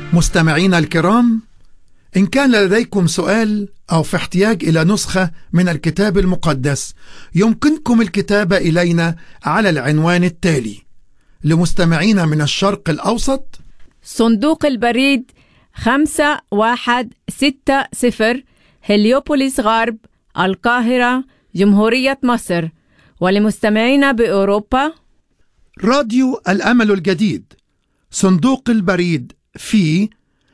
مستمعينا الكرام إن كان لديكم سؤال أو في احتياج إلى نسخة من الكتاب المقدس يمكنكم الكتابة إلينا على العنوان التالي لمستمعينا من الشرق الأوسط صندوق البريد خمسة واحد ستة صفر هليوبوليس غرب القاهرة جمهورية مصر ولمستمعينا بأوروبا راديو الأمل الجديد صندوق البريد في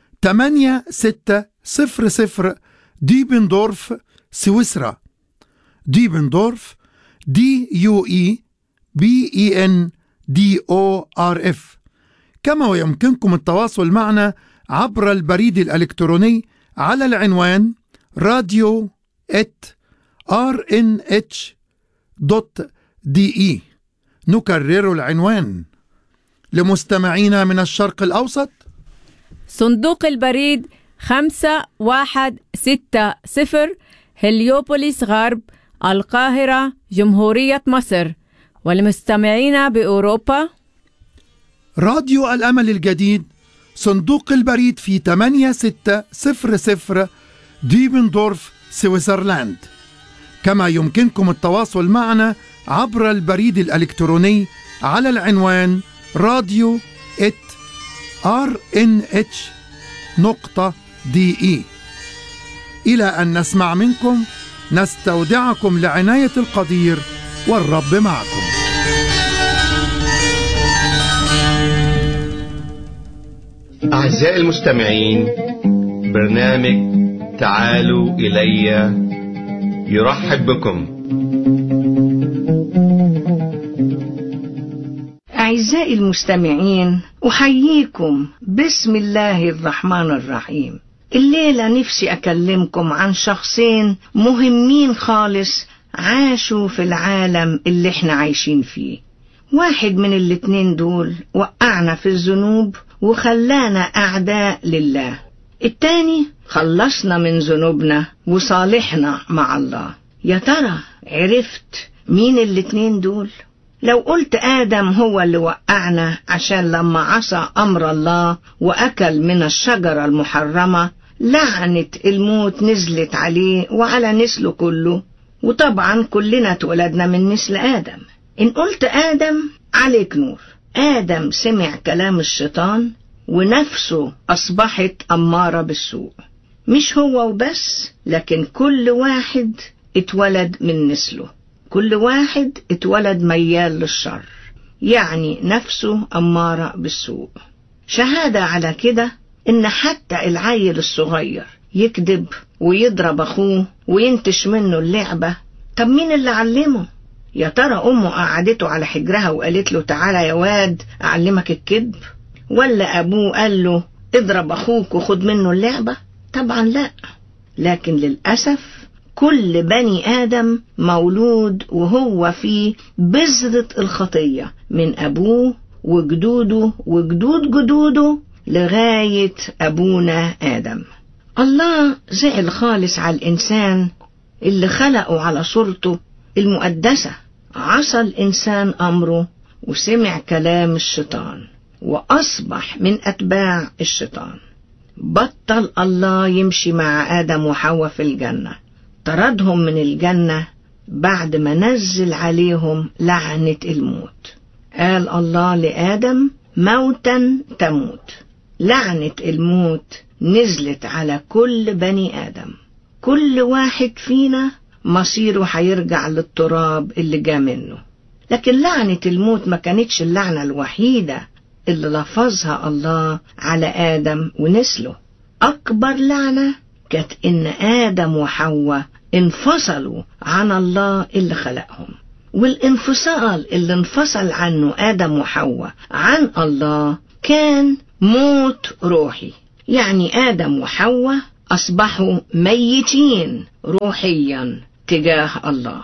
8600 ديبندورف سويسرا ديبندورف دي يو اي بي اي ان دي او ار اف كما ويمكنكم التواصل معنا عبر البريد الإلكتروني على العنوان راديو ات ار ان اتش دوت دي اي نكرر العنوان لمستمعينا من الشرق الأوسط صندوق البريد خمسة واحد ستة صفر هليوبوليس غرب القاهرة جمهورية مصر ولمستمعينا بأوروبا راديو الأمل الجديد صندوق البريد في 8600 ديبندورف سويسرلاند كما يمكنكم التواصل معنا عبر البريد الإلكتروني على العنوان راديو ات ار ان اتش نقطة دي اي إلى أن نسمع منكم نستودعكم لعناية القدير والرب معكم أعزائي المستمعين برنامج تعالوا إلي يرحب بكم أعزائي المستمعين أحييكم بسم الله الرحمن الرحيم الليلة نفسي أكلمكم عن شخصين مهمين خالص عاشوا في العالم اللي احنا عايشين فيه واحد من الاتنين دول وقعنا في الذنوب وخلانا أعداء لله التاني خلصنا من ذنوبنا وصالحنا مع الله يا ترى عرفت مين الاتنين دول؟ لو قلت آدم هو اللي وقعنا عشان لما عصى أمر الله وأكل من الشجرة المحرمة لعنة الموت نزلت عليه وعلى نسله كله وطبعا كلنا اتولدنا من نسل آدم إن قلت آدم عليك نور آدم سمع كلام الشيطان ونفسه أصبحت أمارة بالسوء مش هو وبس لكن كل واحد اتولد من نسله كل واحد اتولد ميال للشر يعني نفسه أمارة بالسوء شهادة على كده إن حتى العيل الصغير يكذب ويضرب أخوه وينتش منه اللعبة طب مين اللي علمه؟ يا ترى أمه قعدته على حجرها وقالت له تعالى يا واد أعلمك الكذب ولا أبوه قال له اضرب أخوك وخد منه اللعبة طبعا لا لكن للأسف كل بني آدم مولود وهو في بذرة الخطية من أبوه وجدوده وجدود جدوده لغاية أبونا آدم الله زعل خالص على الإنسان اللي خلقه على صورته المقدسة عصى الإنسان أمره وسمع كلام الشيطان وأصبح من أتباع الشيطان بطل الله يمشي مع آدم وحواء في الجنة طردهم من الجنة بعد ما نزل عليهم لعنة الموت قال الله لآدم موتا تموت لعنة الموت نزلت على كل بني آدم كل واحد فينا مصيره هيرجع للتراب اللي جا منه لكن لعنة الموت ما كانتش اللعنة الوحيدة اللي لفظها الله على آدم ونسله أكبر لعنة كانت إن آدم وحواء انفصلوا عن الله اللي خلقهم والانفصال اللي انفصل عنه آدم وحواء عن الله كان موت روحي يعني آدم وحواء أصبحوا ميتين روحيا تجاه الله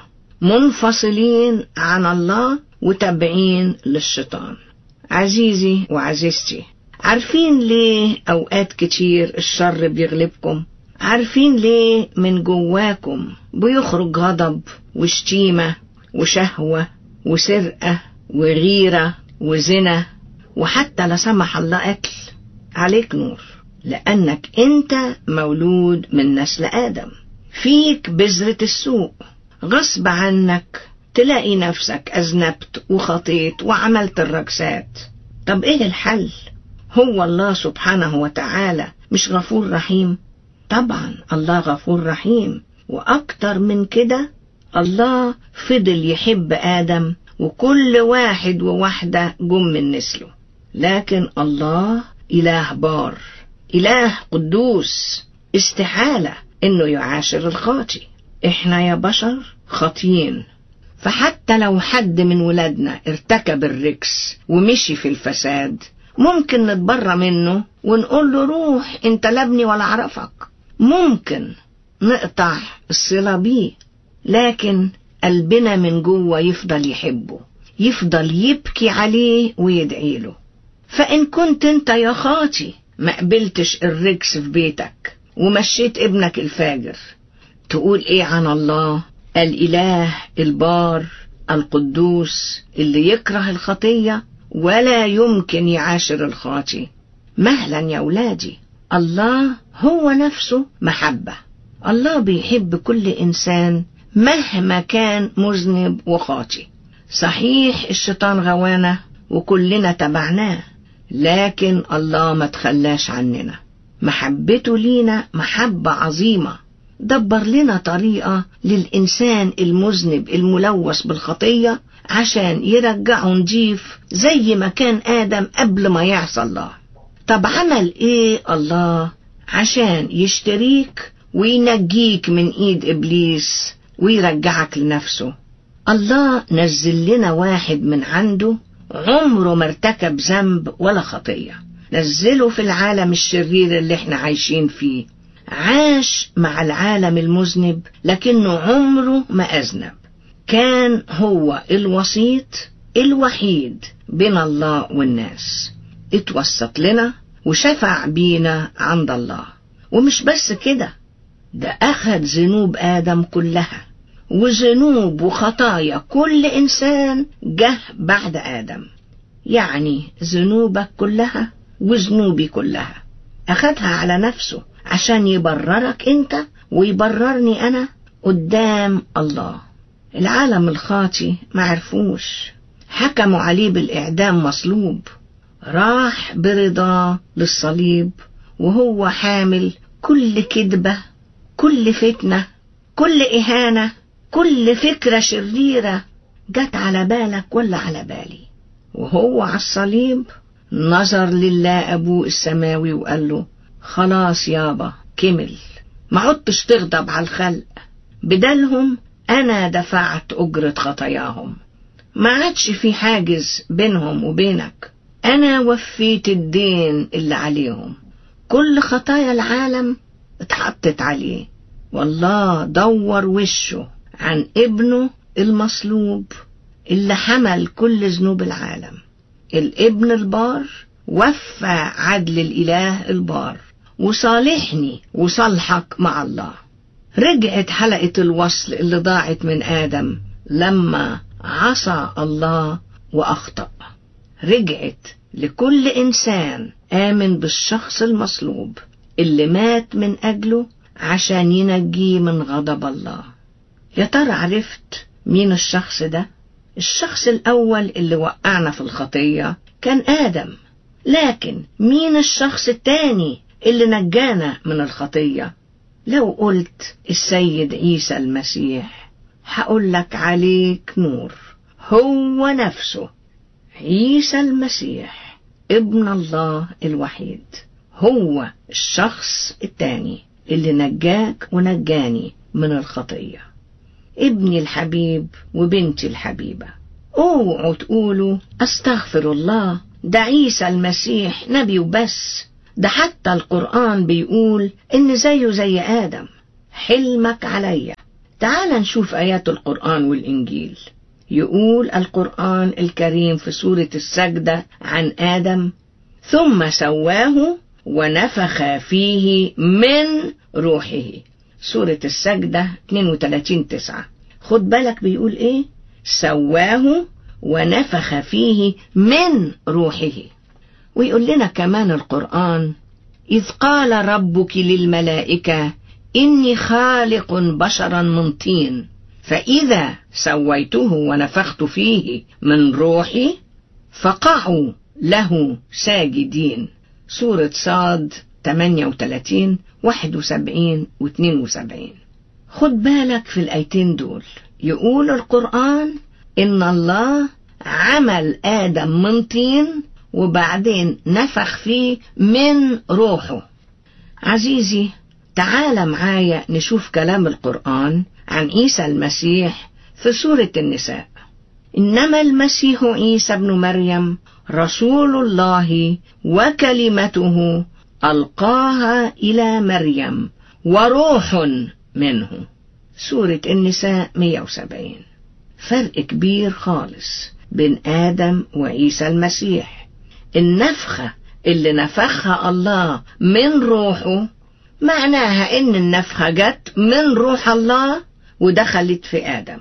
منفصلين عن الله وتابعين للشيطان عزيزي وعزيزتي عارفين ليه أوقات كتير الشر بيغلبكم عارفين ليه من جواكم بيخرج غضب وشتيمة وشهوة وسرقة وغيرة وزنا وحتى لا سمح الله قتل عليك نور لأنك أنت مولود من نسل آدم فيك بذرة السوء غصب عنك تلاقي نفسك أذنبت وخطيت وعملت الرجسات طب إيه الحل؟ هو الله سبحانه وتعالى مش غفور رحيم؟ طبعا الله غفور رحيم وأكتر من كده الله فضل يحب آدم وكل واحد وواحدة جم من نسله لكن الله إله بار إله قدوس استحالة إنه يعاشر الخاطي إحنا يا بشر خاطيين فحتى لو حد من ولادنا ارتكب الركس ومشي في الفساد ممكن نتبرى منه ونقول له روح انت لا ابني ولا اعرفك ممكن نقطع الصلة بيه لكن قلبنا من جوه يفضل يحبه يفضل يبكي عليه ويدعي له فإن كنت انت يا خاطي ما قبلتش الرجس في بيتك ومشيت ابنك الفاجر تقول ايه عن الله الإله البار القدوس اللي يكره الخطية ولا يمكن يعاشر الخاطي مهلا يا ولادي الله هو نفسه محبة الله بيحب كل إنسان مهما كان مذنب وخاطي صحيح الشيطان غوانا وكلنا تبعناه لكن الله ما تخلاش عننا محبته لينا محبة عظيمة دبر لنا طريقة للإنسان المذنب الملوث بالخطية عشان يرجعه نضيف زي ما كان آدم قبل ما يعصى الله طب عمل إيه الله عشان يشتريك وينجيك من إيد إبليس ويرجعك لنفسه الله نزل لنا واحد من عنده عمره ما ارتكب ذنب ولا خطية نزله في العالم الشرير اللي احنا عايشين فيه عاش مع العالم المذنب لكنه عمره ما أذنب كان هو الوسيط الوحيد بين الله والناس اتوسط لنا وشفع بينا عند الله ومش بس كده ده أخد ذنوب آدم كلها وذنوب وخطايا كل إنسان جه بعد آدم يعني ذنوبك كلها وذنوبي كلها أخدها على نفسه عشان يبررك أنت ويبررني أنا قدام الله العالم الخاطي معرفوش حكموا عليه بالإعدام مصلوب راح برضاه للصليب وهو حامل كل كذبة كل فتنة كل إهانة كل فكرة شريرة جت على بالك ولا على بالي وهو على الصليب نظر لله أبوه السماوي وقال له خلاص يابا كمل ما عدتش تغضب على الخلق بدلهم أنا دفعت أجرة خطاياهم ما عادش في حاجز بينهم وبينك أنا وفيت الدين اللي عليهم كل خطايا العالم اتحطت عليه والله دور وشه عن ابنه المصلوب اللي حمل كل ذنوب العالم الابن البار وفى عدل الإله البار وصالحني وصالحك مع الله رجعت حلقة الوصل اللي ضاعت من آدم لما عصى الله وأخطأ رجعت لكل إنسان آمن بالشخص المصلوب اللي مات من أجله عشان ينجيه من غضب الله يا ترى عرفت مين الشخص ده؟ الشخص الأول اللي وقعنا في الخطية كان آدم لكن مين الشخص التاني اللي نجانا من الخطية؟ لو قلت السيد عيسى المسيح هقول لك عليك نور هو نفسه عيسى المسيح ابن الله الوحيد هو الشخص التاني اللي نجاك ونجاني من الخطية ابني الحبيب وبنتي الحبيبة اوعوا تقولوا استغفر الله ده عيسى المسيح نبي وبس ده حتى القرآن بيقول إن زيه زي آدم حلمك عليا تعال نشوف آيات القرآن والإنجيل يقول القرآن الكريم في سورة السجدة عن آدم ثم سواه ونفخ فيه من روحه سورة السجدة 32 تسعة خد بالك بيقول ايه سواه ونفخ فيه من روحه ويقول لنا كمان القرآن إذ قال ربك للملائكة إني خالق بشرا من طين فإذا سويته ونفخت فيه من روحي فقعوا له ساجدين سورة صاد 38 71 و 72 خد بالك في الآيتين دول يقول القرآن إن الله عمل آدم من طين وبعدين نفخ فيه من روحه عزيزي تعال معايا نشوف كلام القرآن عن عيسى المسيح في سورة النساء إنما المسيح عيسى ابن مريم رسول الله وكلمته ألقاها إلى مريم وروح منه سورة النساء 170 فرق كبير خالص بين آدم وعيسى المسيح النفخة اللي نفخها الله من روحه معناها إن النفخة جت من روح الله ودخلت في آدم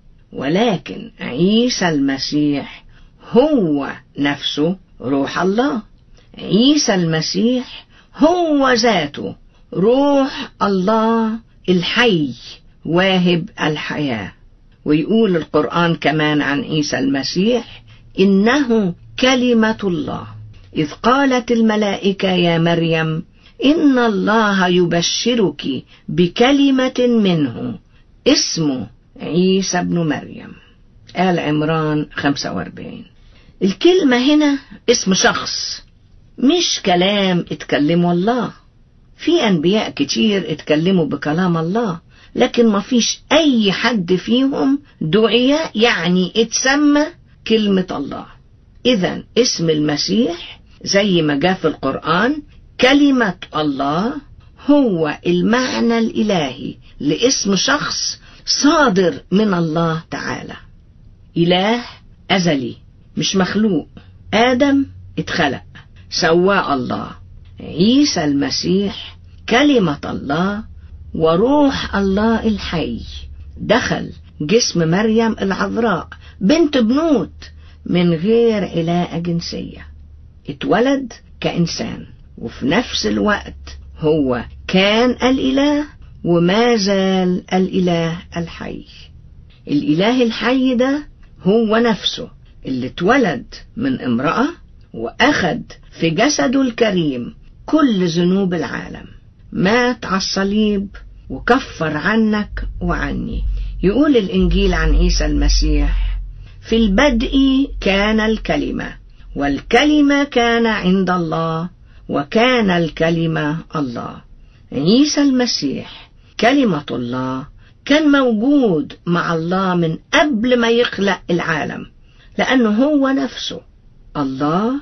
ولكن عيسى المسيح هو نفسه روح الله عيسى المسيح هو ذاته روح الله الحي واهب الحياة ويقول القرآن كمان عن عيسى المسيح إنه كلمة الله إذ قالت الملائكة يا مريم إن الله يبشرك بكلمة منه اسمه عيسى ابن مريم آل عمران 45 الكلمة هنا اسم شخص مش كلام اتكلمه الله في أنبياء كتير اتكلموا بكلام الله لكن ما فيش أي حد فيهم دعي يعني اتسمى كلمة الله إذا اسم المسيح زي ما جاء في القرآن كلمة الله هو المعنى الإلهي لاسم شخص صادر من الله تعالى إله أزلي مش مخلوق آدم اتخلق سواء الله عيسى المسيح كلمة الله وروح الله الحي دخل جسم مريم العذراء بنت بنوت من غير علاقة جنسية اتولد كإنسان وفي نفس الوقت هو كان الإله وما زال الإله الحي الإله الحي ده هو نفسه اللي اتولد من امرأة وأخد في جسده الكريم كل ذنوب العالم مات على الصليب وكفر عنك وعني يقول الإنجيل عن عيسى المسيح في البدء كان الكلمة والكلمة كان عند الله وكان الكلمة الله عيسى المسيح كلمة الله كان موجود مع الله من قبل ما يخلق العالم لأنه هو نفسه الله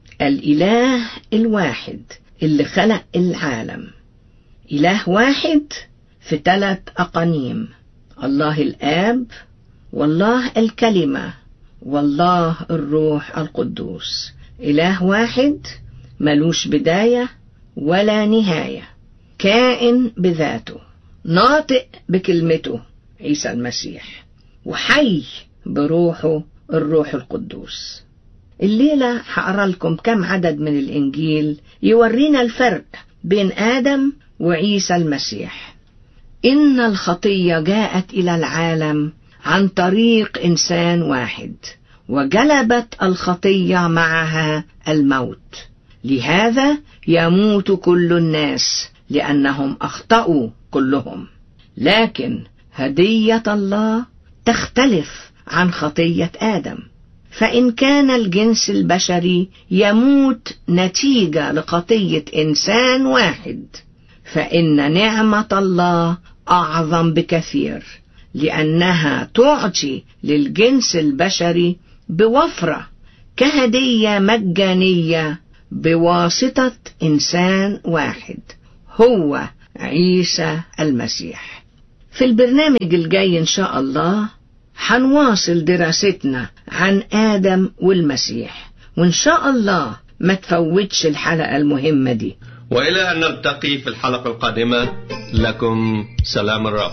الإله الواحد اللي خلق العالم إله واحد في ثلاث أقانيم الله الآب والله الكلمة والله الروح القدوس إله واحد ملوش بداية ولا نهاية كائن بذاته ناطق بكلمته عيسى المسيح وحي بروحه الروح القدوس الليلة هقرا لكم كم عدد من الإنجيل يورينا الفرق بين آدم وعيسى المسيح إن الخطية جاءت إلى العالم عن طريق إنسان واحد وجلبت الخطية معها الموت لهذا يموت كل الناس لأنهم أخطأوا كلهم لكن هدية الله تختلف عن خطية آدم فإن كان الجنس البشري يموت نتيجة لخطية إنسان واحد فإن نعمة الله أعظم بكثير لأنها تعطي للجنس البشري بوفرة كهدية مجانية بواسطة إنسان واحد هو عيسى المسيح في البرنامج الجاي إن شاء الله حنواصل دراستنا عن آدم والمسيح وإن شاء الله ما تفوتش الحلقة المهمة دي وإلى أن نلتقي في الحلقة القادمة لكم سلام الرب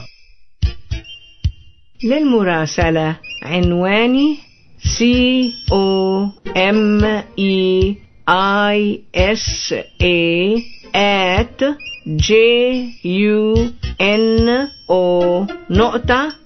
للمراسلة عنواني C O M E I S A at j u n o نقطة